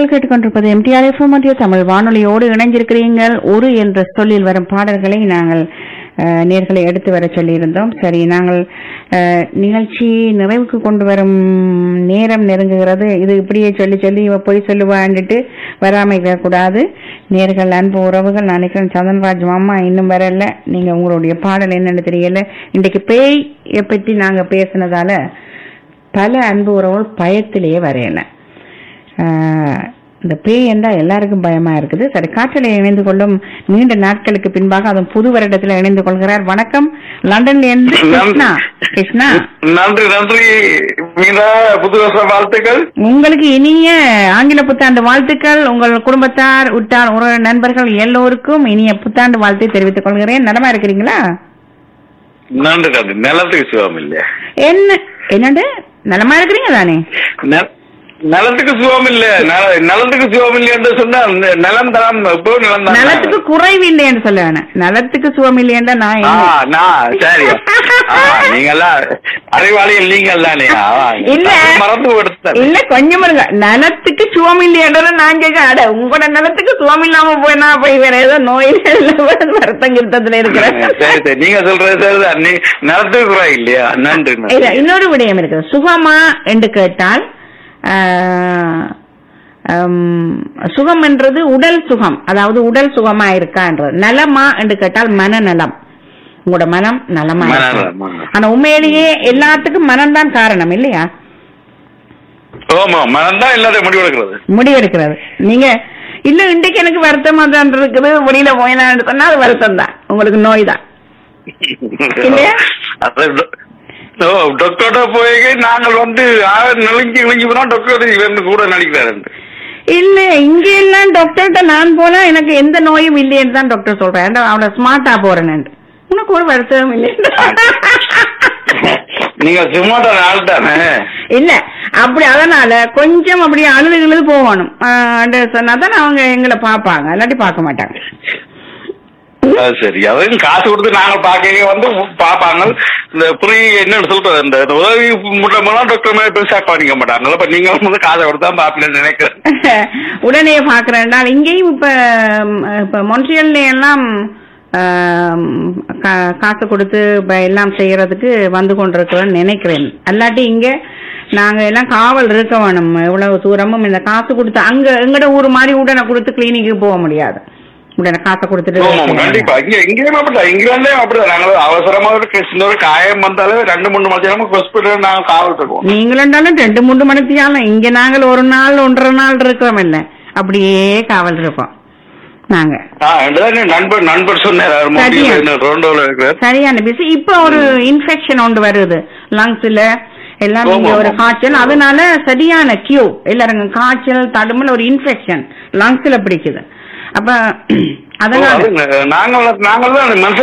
நீங்கள் கேட்டுக்கொண்டிருப்பது MTR FM மத்திய தமிழ் வானொலியோடு இணைஞ்சிருக்கிறீர்கள் ஒரு என்ற சொல்லில் வரும் பாடல்களை நாங்கள் அஹ், நேர்களை எடுத்து வர சொல்லியிருந்தோம் சரி நாங்கள் அஹ், நிகழ்ச்சி நிறைவுக்கு கொண்டு வரும் நேரம் நெருங்குகிறது இது இப்படியே சொல்லி சொல்லி இவ போய் சொல்லுவான்ட்டு வராம கூடாது நேர்கள் அன்பு உறவுகள் நான் நினைக்கிறேன் சதன்ராஜ் மாமா இன்னும் வரல நீங்க உங்களுடைய பாடல் என்னன்னு தெரியல இன்றைக்கு பேய் பற்றி நாங்க பேசினதால பல அன்பு உறவுகள் பயத்திலேயே வரையல ஆஹ் இந்த பேய் என்றா எல்லாருக்கும் பயமா இருக்குது சரி காற்றில் இணைந்து கொள்ளும் நீண்ட நாட்களுக்கு பின்பாக அதுவும் புது வருடத்தில் இணைந்து கொள்கிறார் வணக்கம் லண்டன்ல இருந்து கிருஷ்ணா கிருஷ்ணா நன்றி நன்றி மீனா புது வருஷ வாழ்த்துக்கள் உங்களுக்கு இனிய ஆங்கில புத்தாண்டு வாழ்த்துக்கள் உங்கள் குடும்பத்தார் உற்றார் உறவு நண்பர்கள் எல்லோருக்கும் இனிய புத்தாண்டு வாழ்த்தை தெரிவித்துக் கொள்கிறேன் நலமா இருக்கிறீங்களா நன்றி நன்றி நிலத்துக்கு சிவம் இல்லையா என்ன என்னண்டு நலமா இருக்கிறீங்க தானே நெ- நிலத்துக்கு சிவம் இல்ல நல- நிலத்துக்கு சிவம் இல்லைன்னு சொன்னா இந்த நிலம் தரம் இப்போ நிலம் தான் நலத்துக்கு குறைவு இல்லைன்னு சொல்ல வேணாம் நலத்துக்கு சுகம் இல்லையன்றா நான் ஆ, என்ன? நான் சரி ஆ, நீங்கெல்லாம் அறிவாளிகள் நீங்கள் தானே ஆ, இல்ல மறந்து கொடுத்த இல்ல கொஞ்சம் இருங்க நலத்துக்கு சுகம் இல்லையன்றத நான் கேட்க அட உங்களோட நலத்துக்கு சுகம் இல்லாம போய் நான் போய் வேற ஏதோ நோயில வருத்தம் கிருத்தத்துல இருக்கிறேன் சரி சரி நீங்க சொல்றது சரிதான் நீ நிலத்துக்கு குறை இல்லையா நன்றி நன்றி. இல்ல இன்னொரு விடயம் இருக்குது சுகமா என்று கேட்டால் ஆஹ், ஹம், சுகம் என்றது உடல் சுகம் அதாவது உடல் சுகமா இருக்கான்றது நலமா என்று கேட்டால் மனநலம் உங்களோட மனம் நலமா இருக்கு. மனநலம், மனநலம். ஆனா உண்மையிலேயே எல்லாத்துக்கும் மனம்தான் காரணம் இல்லையா ஆமா மனம் தான் எல்லாத்தையும் முடிவெடுக்கிறது முடிவெடுக்கிறது நீங்க இல்ல இன்றைக்கு எனக்கு வருத்தமா தான் இருக்குது வெளியில போயினான்னு சொன்னா அது வருத்தம் தான் உங்களுக்கு நோய் தான் இல்லையா? அது டொ- ஓ, டாக்டர்கிட்ட போய் நாங்கள் வந்து ஆ, நெருங்கி நெருங்கி போனா டாக்டர் இவன் கூட நடிக்கிறாரு இல்ல இங்க எல்லாம் டாக்டர்கிட்ட நான் போனா எனக்கு எந்த நோயும் இல்லையேன்னு தான் டாக்டர் சொல்றேன் ஏன்டா அவ்வளவு ஸ்மார்ட்டா போறேன்னு உனக்கு ஒரு வருத்தம் இல்லை நீங்க சும்மாட்ட நாள் தானே இல்ல அப்படி அதனால கொஞ்சம் அப்படி அழுது இழுது போகணும் சொன்னா தான் அவங்க எங்களை பாப்பாங்க இல்லாட்டி பார்க்க மாட்டாங்க அது சரி அதையும் காசு கொடுத்து நாங்க பாக்க வந்து பாப்பாங்க இந்த புரி என்னன்னு சொல்றது இந்த இந்த உதவி முட்டமெல்லாம் டாக்டர் மேல பெருசா கவனிக்க மாட்டாங்க இப்ப நீங்க வந்து காசை கொடுத்தா பாப்பீங்கன்னு நினைக்கிறேன் உடனே பாக்குறேன் இங்கேயும் இப்ப ம், இப்ப மொன்ட்ரியல்ல எல்லாம் ஆம், கா- காசு கொடுத்து இப்ப எல்லாம் செய்யறதுக்கு வந்து கொண்டிருக்கிறேன்னு நினைக்கிறேன் அல்லாட்டி இங்க நாங்க எல்லாம் காவல் இருக்க வேணும் எவ்வளவு தூரமும் இந்த காசு கொடுத்து அங்க எங்கட ஊர் மாதிரி உடனே கொடுத்து கிளினிக்கு போக முடியாது உடனே காசை ஆமா கொடுத்துட்டு கண்டிப்பா இங்க இங்கேயும் அப்படிதான் இங்கிலாந்துலயும் அப்படிதான் நாங்க அவசரமா ஒரு சின்ன ஒரு காயம் வந்தாலே ரெண்டு மூணு மணி நேரம் ஹாஸ்பிட்டல் நாங்க காவல் இருக்கோம் நீங்களும் இருந்தாலும் ரெண்டு மூணு மணித்தியாலும் இங்க நாங்கள் ஒரு நாள் ஒன்றரை நாள் இருக்கிறோம் இல்ல அப்படியே காவல் இருப்போம் நாங்க ஆ, ரெண்டுதான் நண்பர் நண்பர் சொன்னார் அவர் சரியா. முடியல ரோண்டோல இருக்கிறார் சரியான பிசி இப்ப ஒரு இன்ஃபெக்ஷன் ஒன்று வருது லங்ஸ்ல எல்லாம் ஆமா, இங்க ஒரு ஆமா. காய்ச்சல் அதனால சரியான கியூ எல்லாருங்க காய்ச்சல் தடுமல் ஒரு இன்ஃபெக்ஷன் லங்ஸ்ல பிடிக்குது அப்ப அதனால நாங்கள் நாங்கள் தான் மனுஷன்